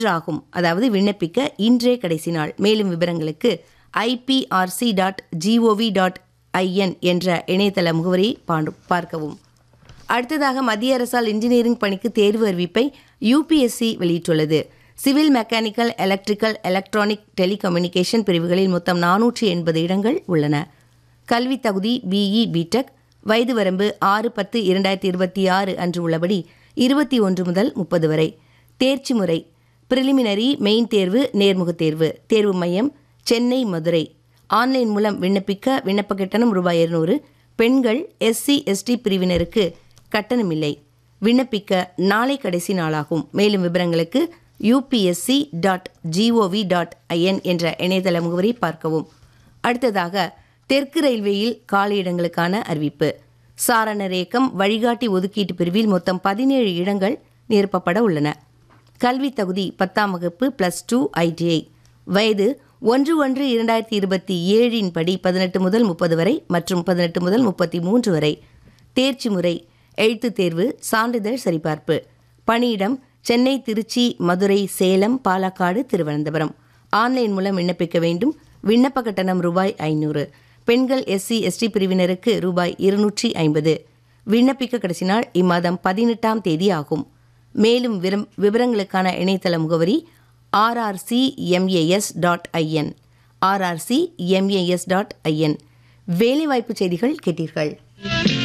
ஆகும் அதாவது விண்ணப்பிக்க இன்றே கடைசி நாள் மேலும் விவரங்களுக்கு IPRC dot G O V dot I N என்ற இணையதள முகவரியை பாண்டு- பார்க்கவும் அடுத்ததாக மத்திய அரசால் இன்ஜினியரிங் பணிக்கு தேர்வு அறிவிப்பை யூபிஎஸ்சி வெளியிட்டுள்ளது civil mechanical electrical electronic telecommunication பிரிவுகளில் மொத்தம் நானூற்றி எண்பது இடங்கள் உள்ளன கல்வி தகுதி பிஇ பிடெக் வயது வரம்பு ஆறு பத்து இரண்டாயிரத்தி இருபத்தி ஆறு அன்று உள்ளபடி இருபத்தி ஒன்று முதல் முப்பது வரை தேர்ச்சி முறை பிரிலிமினரி மெயின் தேர்வு நேர்முகத் தேர்வு தேர்வு மையம் சென்னை மதுரை ஆன்லைன் மூலம் விண்ணப்பிக்க விண்ணப்ப கட்டணம் ரூபாய் இருநூறு பெண்கள் எஸ்சி எஸ்டி பிரிவினருக்கு கட்டணமில்லை விண்ணப்பிக்க நாளை கடைசி நாளாகும் மேலும் விவரங்களுக்கு UPSC dot G O V dot I N என்ற இணையதள முகவரி பார்க்கவும் அடுத்ததாக தெற்கு ரயில்வேயில் காலியிடங்களுக்கான அறிவிப்பு சாரணர் இயக்கம் வழிகாட்டி ஒதுக்கீட்டு பிரிவில் மொத்தம் பதினேழு இடங்கள் நிரப்பப்பட உள்ளன கல்வி தகுதி பத்தாம் வகுப்பு பிளஸ் டூ ஐடிஐ வயது ஒன்று ஒன்று இரண்டாயிரத்தி இருபத்தி ஏழின் படி பதினெட்டு முதல் முப்பது வரை மற்றும் பதினெட்டு முதல் முப்பத்தி மூன்று வரை தேர்ச்சி முறை எழுத்துத் தேர்வு சான்றிதழ் சரிபார்ப்பு பணியிடம் சென்னை திருச்சி மதுரை சேலம் பாலக்காடு திருவனந்தபுரம் ஆன்லைன் மூலம் விண்ணப்பிக்க வேண்டும் விண்ணப்ப கட்டணம் ரூபாய் ஐநூறு பெண்கள் எஸ்சி எஸ்டி பிரிவினருக்கு ரூபாய் இருநூற்றி ஐம்பது விண்ணப்பிக்க கடைசி நாள் இம்மாதம் பதினெட்டாம் தேதி ஆகும் மேலும் விரம் விவரங்களுக்கான இணையதள முகவரி RRC MAS dot I N RRC MAS dot I N வேலைவாய்ப்பு செய்திகள் கேட்டீர்கள்